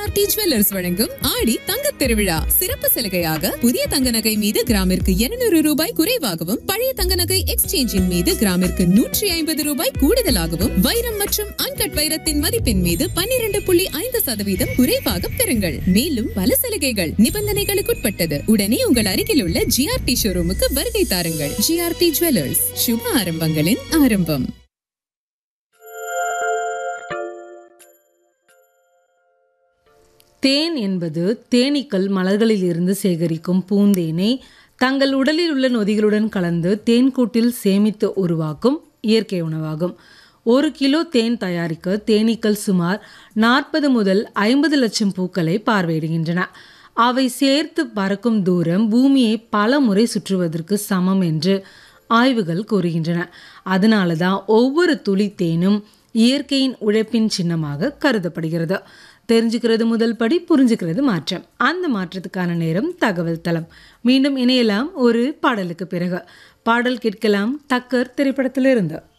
GRT jewellers வழங்கும் ஆடி தங்க திருவிழா சிறப்பு சலுகையாக புதிய தங்க நகை மீது கிராமிற்கு 200 ரூபாய் குறைவாகவும் பழைய தங்க நகை எக்ஸ்சேஞ்சின் மீது கிராமிற்கு நூற்றி ஐம்பது ரூபாய் கூடுதலாகவும் வைரம் மற்றும் அன்கட் வைரத்தின் மதிப்பின் மீது 12.5% புள்ளி ஐந்து சதவீதம் குறைவாக பெறுங்கள் மேலும் பல சலுகைகள் நிபந்தனைகளுக்குட்பட்டது உடனே உங்கள் அருகில் உள்ள ஜிஆர்டி ஷோரூமுக்கு வருகை தாருங்கள் ஜிஆர்டி ஜுவல்லர்ஸ் சுப ஆரம்பங்களின் ஆரம்பம் தேன் என்பது தேனீக்கள் மலர்களில் இருந்து சேகரிக்கும் பூந்தேனை தங்கள் உடலில் உள்ள நொதிகளுடன் கலந்து தேன்கூட்டில் சேமித்து உருவாக்கும் இயற்கை உணவாகும் ஒரு கிலோ தேன் தயாரிக்க தேனீக்கள் சுமார் நாற்பது முதல் ஐம்பது லட்சம் பூக்களை பார்வையிடுகின்றன அவை சேர்த்து பறக்கும் தூரம் பூமியை பல முறை சுற்றுவதற்கு சமம் என்று ஆய்வுகள் கூறுகின்றன அதனால தான் ஒவ்வொரு துளி தேனும் இயற்கையின் உழைப்பின் சின்னமாக கருதப்படுகிறது தெரிஞ்சுக்கிறது முதல் படி புரிஞ்சுக்கிறது மாற்றம் அந்த மாற்றத்துக்கான நேரம் தகவல் தளம் மீண்டும் இணையலாம் ஒரு பாடலுக்கு பிறகு பாடல் கேட்கலாம் டக்கர் திரைப்படத்திலிருந்து